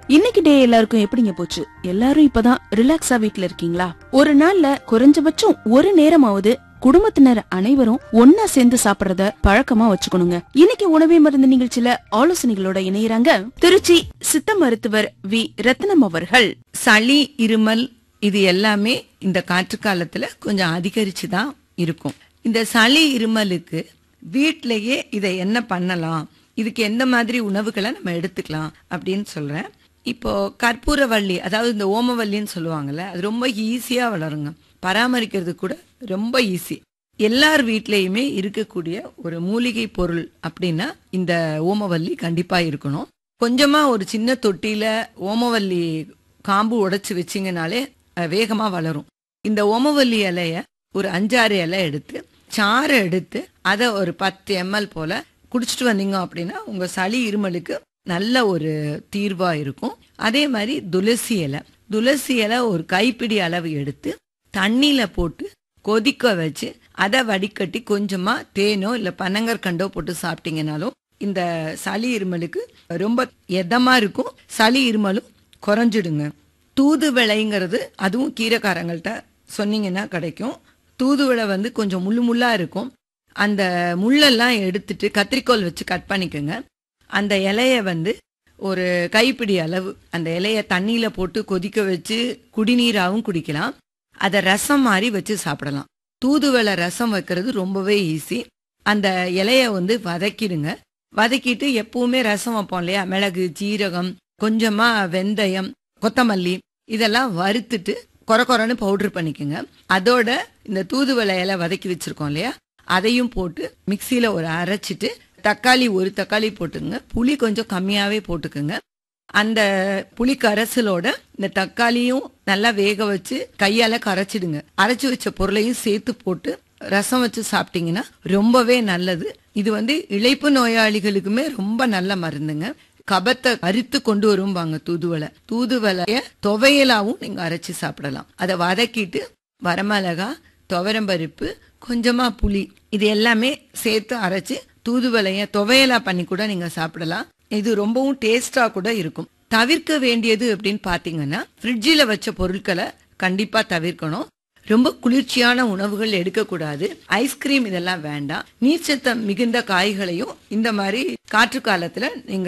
இன்னைக்கு டே எல்லாருக்கும் எப்படிங்க போச்சு எல்லாரும் இப்பதான் ரிலாக்ஸா வீட்ல இருக்கீங்களா ஒரு நாள்ல குறைஞ்சபட்சம் ஒரு நேரமாவது குடும்பத்தினர் அனைவரும் ஒன்னா சேர்ந்து சாப்பிடுறத பழக்கமா வச்சுக்கணுங்க இன்னைக்கு உணவே மருந்து நிகழ்ச்சியில ஆலோசனைகளோட இணையறாங்க திருச்சி சித்த மருத்துவர் வி ரத்னம் அவர்கள் சளி இருமல் இது எல்லாமே இந்த காற்று காலத்துல கொஞ்சம் அதிகரிச்சு தான் இருக்கும் இந்த சளி இருமலுக்கு வீட்டிலேயே இதை என்ன பண்ணலாம் இதுக்கு எந்த மாதிரி உணவுகளை நம்ம எடுத்துக்கலாம் அப்படின்னு சொல்றேன் இப்போ கற்பூரவள்ளி அதாவது இந்த ஓமவல்லின்னு சொல்லுவாங்கல்ல அது ரொம்ப ஈஸியா வளருங்க பராமரிக்கிறது கூட ரொம்ப ஈஸி எல்லார் வீட்லேயுமே இருக்கக்கூடிய ஒரு மூலிகை பொருள் அப்படின்னா இந்த ஓமவல்லி கண்டிப்பா இருக்கணும் கொஞ்சமா ஒரு சின்ன தொட்டியில ஓமவல்லி காம்பு உடைச்சு வச்சிங்கனாலே அஹ், வேகமா வளரும் இந்த ஓமவல்லி இலைய ஒரு அஞ்சாறு இலை எடுத்து சாறை எடுத்து அதை ஒரு பத்து எம்எல் போல குடிச்சிட்டு வந்தீங்க அப்படின்னா உங்க சளி இருமலுக்கு நல்ல ஒரு தீர்வா இருக்கும் அதே மாதிரி துளசி இலை துளசி இலை ஒரு கைப்பிடி அளவு எடுத்து தண்ணியில போட்டு கொதிக்க வச்சு அதை வடிகட்டி கொஞ்சமா தேனோ இல்ல பனங்கற்கண்டோ போட்டு சாப்பிட்டீங்கனாலும் இந்த சளி இருமலுக்கு ரொம்ப எதமா இருக்கும் சளி இருமலும் குறைஞ்சிடுங்க தூதுவளைங்கிறது அதுவும் கீரைக்காரங்கள்ட்ட சொன்னீங்கன்னா கிடைக்கும் தூதுவளை வந்து கொஞ்சம் முள்ளு முள்ளா இருக்கும் அந்த முள்ளெல்லாம் எடுத்துட்டு கத்திரிக்கோல் வச்சு கட் பண்ணிக்கோங்க அந்த இலைய வந்து ஒரு கைப்பிடி அளவு அந்த இலைய தண்ணியில போட்டு கொதிக்க வச்சு குடிநீராகவும் குடிக்கலாம் அதை ரசம் மாதிரி வச்சு சாப்பிடலாம் தூதுவளை ரசம் வைக்கிறது ரொம்பவே ஈஸி அந்த இலைய வந்து வதக்கிடுங்க வதக்கிட்டு எப்பவுமே ரசம் வைப்போம் இல்லையா மிளகு ஜீரகம் கொஞ்சமா வெந்தயம் கொத்தமல்லி இதெல்லாம் வறுத்துட்டு கொர கொரன்னு பவுடர் பண்ணிக்கோங்க அதோட இந்த தூதுவளை இலை வதக்கி வச்சிருக்கோம் இல்லையா அதையும் போட்டு மிக்சியில ஒரு அரைச்சிட்டு தக்காளி ஒரு தக்காளி போட்டுங்க புளி கொஞ்சம் கம்மியாவே போட்டுக்குங்க அந்த புளி கரைசலோட இந்த தக்காளியும் நல்லா வேக வச்சு கையால கரைச்சிடுங்க அரைச்சு வச்ச பொருளையும் சேர்த்து போட்டு ரசம் வச்சு சாப்பிட்டீங்கன்னா ரொம்பவே நல்லது இது வந்து இளைப்பு நோயாளிகளுக்குமே ரொம்ப நல்ல மருந்துங்க கபத்தை அரித்து கொண்டு வரும்பாங்க தூதுவளை தூதுவளைய துவையலாவும் நீங்க அரைச்சு சாப்பிடலாம் அதை வதக்கிட்டு வரமிளகா துவரம்பருப்பு கொஞ்சமா புளி இது எல்லாமே சேர்த்து அரைச்சு தூதுவளைய துவையலா பண்ணி கூட நீங்க சாப்பிடலாம் இது ரொம்பவும் டேஸ்டா கூட இருக்கும் தவிர்க்க வேண்டியது அப்படின்னு பாத்தீங்கன்னா ஃப்ரிட்ஜில் வச்ச பொருட்களை கண்டிப்பா தவிர்க்கணும் ரொம்ப குளிர்ச்சியான உணவுகள் எடுக்கக்கூடாது ஐஸ்கிரீம் இதெல்லாம் வேண்டாம் நீர்ச்சத்தம் மிகுந்த காய்களையும் இந்த மாதிரி காற்று காலத்துல நீங்க